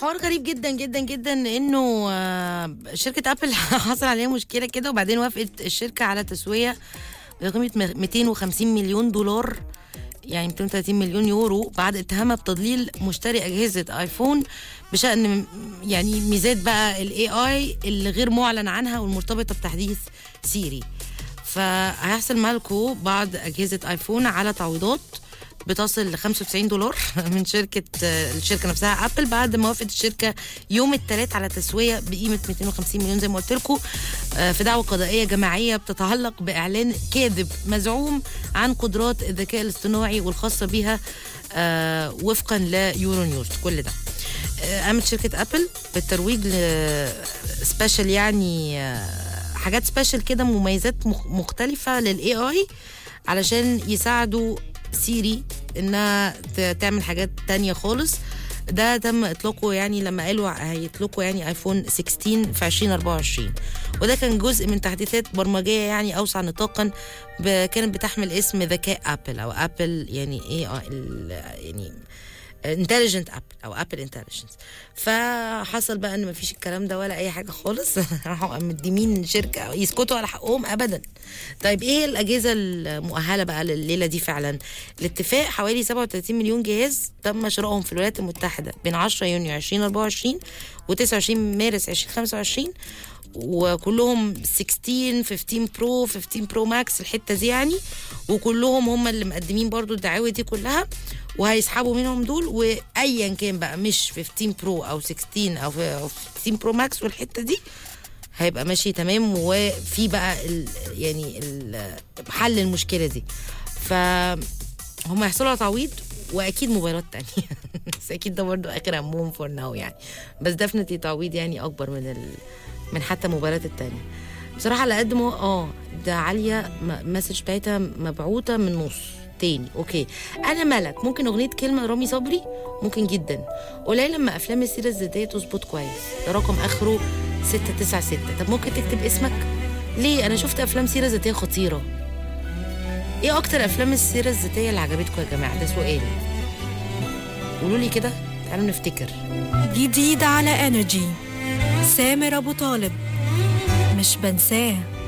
حوار غريب جدا جدا جدا انه آه، شركه ابل حصل عليها مشكله كده وبعدين وافقت الشركه على تسويه بقيمه 250 مليون دولار يعني 230 مليون يورو بعد اتهامها بتضليل مشتري اجهزه ايفون بشان م- يعني ميزات بقى الاي اي اللي غير معلن عنها والمرتبطه بتحديث سيري فهيحصل مالكو بعض اجهزه ايفون على تعويضات بتصل ل 95 دولار من شركه آه، الشركه نفسها ابل بعد ما وافقت الشركه يوم الثلاث على تسويه بقيمه 250 مليون زي ما قلت لكم آه، في دعوه قضائيه جماعيه بتتعلق باعلان كاذب مزعوم عن قدرات الذكاء الاصطناعي والخاصه بها آه، وفقا ليورو نيوز كل ده آه، قامت شركه ابل بالترويج لسبيشال يعني آه، حاجات سبيشال كده مميزات مخ- مختلفه للاي اي علشان يساعدوا سيري انها ت- تعمل حاجات تانية خالص ده تم اطلاقه يعني لما قالوا هيطلقوا يعني ايفون 16 في 2024 وده كان جزء من تحديثات برمجيه يعني اوسع نطاقا ب- كانت بتحمل اسم ذكاء ابل او ابل يعني ايه آه، ال- يعني انتليجنت ابل او ابل انتليجنس فحصل بقى ان مفيش الكلام ده ولا اي حاجه خالص راحوا مديمين شركه يسكتوا على حقهم ابدا طيب ايه الاجهزه المؤهله بقى لليله دي فعلا الاتفاق حوالي 37 مليون جهاز تم شرائهم في الولايات المتحده بين 10 يونيو 2024 و29 مارس 2025 وكلهم 16 15 برو 15 برو ماكس الحته دي يعني وكلهم هم اللي مقدمين برضو الدعاوي دي كلها وهيسحبوا منهم دول وايا كان بقى مش 15 برو او 16 او أو 15 برو ماكس والحته دي هيبقى ماشي تمام وفي بقى ال يعني ال حل المشكله دي ف هم هيحصلوا على تعويض واكيد موبايلات تانية بس اكيد ده برضو اخر همهم فور ناو يعني بس دفنتلي تعويض يعني اكبر من ال... من حتى الموبايلات التانية بصراحة على قد ما اه ده عالية م- مسج بتاعتها مبعوثة من نص تاني اوكي انا ملك ممكن اغنية كلمة رامي صبري ممكن جدا قليل لما افلام السيرة الذاتية تظبط كويس ده رقم اخره 696 طب ممكن تكتب اسمك ليه انا شفت افلام سيرة ذاتية خطيرة ايه اكتر افلام السيرة الذاتية اللي عجبتكم يا جماعة ده سؤال قولوا لي كده تعالوا نفتكر جديد على انرجي سامر ابو طالب مش بنساه